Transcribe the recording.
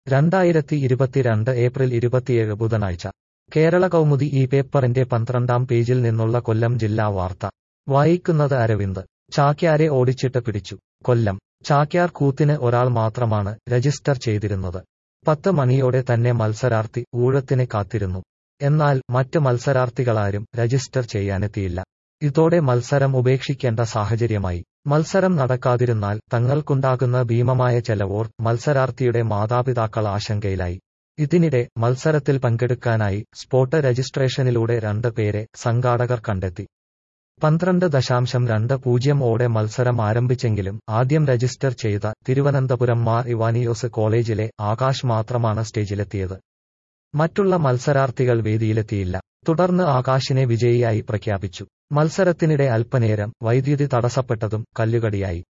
രണ്ടായിരത്തി ഇരുപത്തിരണ്ട് ഏപ്രിൽ ഇരുപത്തിയേഴ് ബുധനാഴ്ച കേരള കൗമുദി ഈ പേപ്പറിന്റെ പന്ത്രണ്ടാം പേജിൽ നിന്നുള്ള കൊല്ലം ജില്ലാ വാർത്ത വായിക്കുന്നത് അരവിന്ദ് ചാക്യാരെ ഓടിച്ചിട്ട് പിടിച്ചു കൊല്ലം ചാക്യാർ കൂത്തിന് ഒരാൾ മാത്രമാണ് രജിസ്റ്റർ ചെയ്തിരുന്നത് പത്ത് മണിയോടെ തന്നെ മത്സരാർത്ഥി ഊഴത്തിന് കാത്തിരുന്നു എന്നാൽ മറ്റ് മത്സരാർത്ഥികളാരും രജിസ്റ്റർ ചെയ്യാനെത്തിയില്ല ഇതോടെ മത്സരം ഉപേക്ഷിക്കേണ്ട സാഹചര്യമായി മത്സരം നടക്കാതിരുന്നാൽ തങ്ങൾക്കുണ്ടാകുന്ന ഭീമമായ ചെലവോർ മത്സരാർത്ഥിയുടെ മാതാപിതാക്കൾ ആശങ്കയിലായി ഇതിനിടെ മത്സരത്തിൽ പങ്കെടുക്കാനായി സ്പോട്ട് രജിസ്ട്രേഷനിലൂടെ രണ്ട് പേരെ സംഘാടകർ കണ്ടെത്തി പന്ത്രണ്ട് ദശാംശം രണ്ട് പൂജ്യം ഓടെ മത്സരം ആരംഭിച്ചെങ്കിലും ആദ്യം രജിസ്റ്റർ ചെയ്ത തിരുവനന്തപുരം മാർ ഇവാനിയോസ് കോളേജിലെ ആകാശ് മാത്രമാണ് സ്റ്റേജിലെത്തിയത് മറ്റുള്ള മത്സരാർത്ഥികൾ വേദിയിലെത്തിയില്ല തുടർന്ന് ആകാശിനെ വിജയിയായി പ്രഖ്യാപിച്ചു മത്സരത്തിനിടെ അല്പനേരം വൈദ്യുതി തടസ്സപ്പെട്ടതും കല്ലുകടിയായി